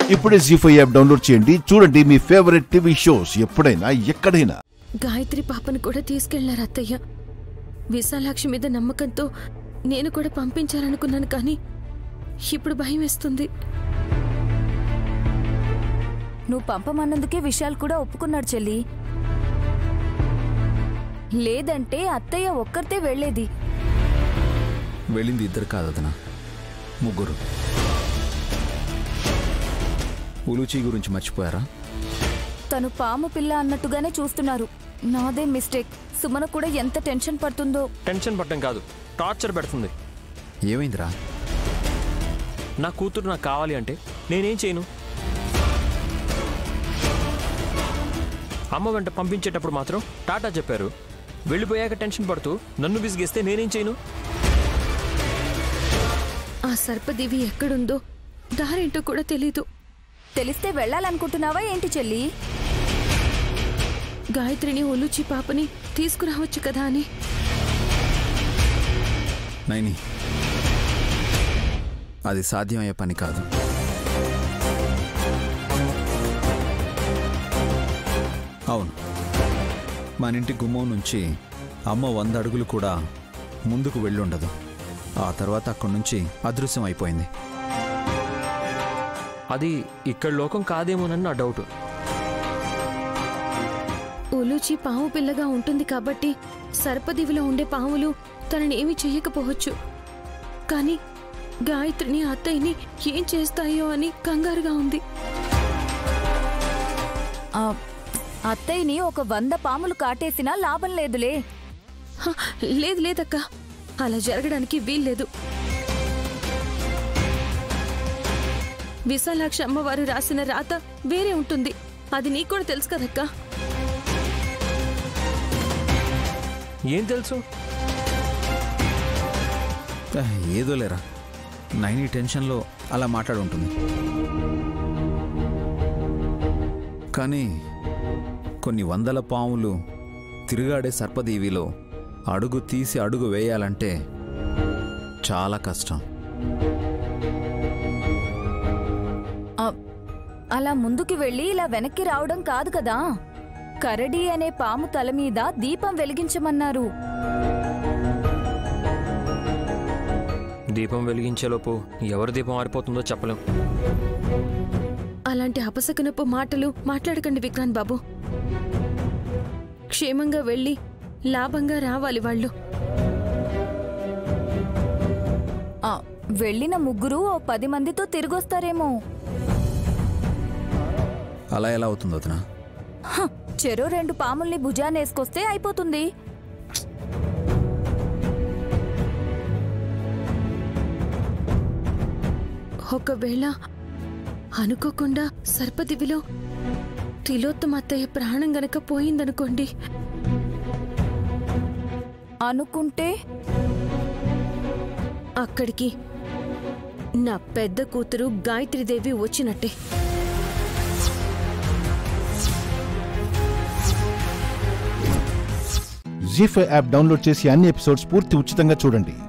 ఇప్పుడే G five app download చేయండి చూడండి మీ ఫేవరెట్ టీవీ షోస్ ఎప్పుడైనా ఎక్కడైనా గాయత్రి పాపను కూడా తీసుకెళ్లారు అత్తయ్య విశాలాక్షి మీద నమ్మకంతో నేను కూడా పంపించాలనుకున్నాను కానీ ఇప్పుడు భయం వేస్తుంది నువ్వు పంపమన్నందుకే విశాల్ కూడా ఒప్పుకున్నాడు చెల్లి లేదంటే అత్తయ్య ఒక్కరితే వెళ్లేది వెళ్ళింది ఇద్దరు కాదు అదనా ముగ్గురు ఉలూచి గురించి మర్చిపోయారా తను పాము పిల్ల అన్నట్టుగానే చూస్తున్నారు నాదే మిస్టేక్ సుమన కూడా ఎంత టెన్షన్ పడుతుందో టెన్షన్ పట్టడం కాదు టార్చర్ పెడుతుంది ఏమైందిరా నా కూతురు నాకు కావాలి అంటే నేనేం చేయను అమ్మ వెంట పంపించేటప్పుడు మాత్రం టాటా చెప్పారు వెళ్ళిపోయాక టెన్షన్ పడుతూ నన్ను విసిగేస్తే నేనేం చేయను ఆ సర్పదేవి ఎక్కడుందో దారేంటో కూడా తెలీదు తెలిస్తే వెళ్ళాలనుకుంటున్నావా ఏంటి చెల్లి గాయత్రిని ఒలుచి పాపని తీసుకురావచ్చు కదా అని నైని అది సాధ్యమయ్యే పని కాదు అవును మన ఇంటి గుమ్మం నుంచి అమ్మ వంద అడుగులు కూడా ముందుకు వెళ్ళుండదు ఆ తర్వాత అక్కడి నుంచి అదృశ్యం అయిపోయింది అది ఇక్కడ లోకం కాదేమోనని నా డౌట్ ఉలూచి పాము పిల్లగా ఉంటుంది కాబట్టి సర్పదివిలో ఉండే పాములు తనని ఏమీ చెయ్యకపోవచ్చు కానీ గాయత్రిని అత్తయ్యని ఏం చేస్తాయో అని కంగారుగా ఉంది ఆ, అత్తయ్యని ఒక వంద పాములు కాటేసినా లాభం లేదులే హ, లేదు లేదక్క అలా జరగడానికి వీల్లేదు విశాలాక్షి అమ్మవారు రాసిన రాత వేరే ఉంటుంది అది నీకు కూడా తెలుసు కదక్కా ఏం తెలుసు ఆ, ఏదో లేరా నైని టెన్షన్లో అలా మాట్లాడి ఉంటుంది కానీ కొన్ని వందల పాములు తిరుగాడే సర్పదేవిలో అడుగు తీసి అడుగు వేయాలంటే చాలా కష్టం ఆ, అలా ముందుకు వెళ్ళి ఇలా వెనక్కి రావడం కాదు కదా కరడి అనే పాము తల మీద దీపం వెలిగించమన్నారు దీపం వెలిగించేలోపు ఎవరి దీపం ఆరిపోతుందో చెప్పలేం అలాంటి అపశకునపు మాటలు మాట్లాడకండి విక్రాంత్ బాబు క్షేమంగా వెళ్ళి లాభంగా రావాలి వాళ్ళు ఆ, వెళ్ళిన ముగ్గురు ఓ పది మందితో తిరిగొస్తారేమో అలా ఎలా అవుతుంది వదిన హ, చెరో రెండు పాముల్ని భుజానేసుకొస్తే అయిపోతుంది ఒకవేళ అనుకోకుండా సర్పదివిలో తిలోత్తమ అత్తయ్య ప్రాణం గనక పోయిందనుకోండి అనుకుంటే అక్కడికి నా పెద్ద కూతురు గాయత్రీదేవి వచ్చినట్టే జీ ఫైవ్ యాప్ డౌన్లోడ్ చేసి అన్ని ఎపిసోడ్స్ పూర్తి ఉచితంగా చూడండి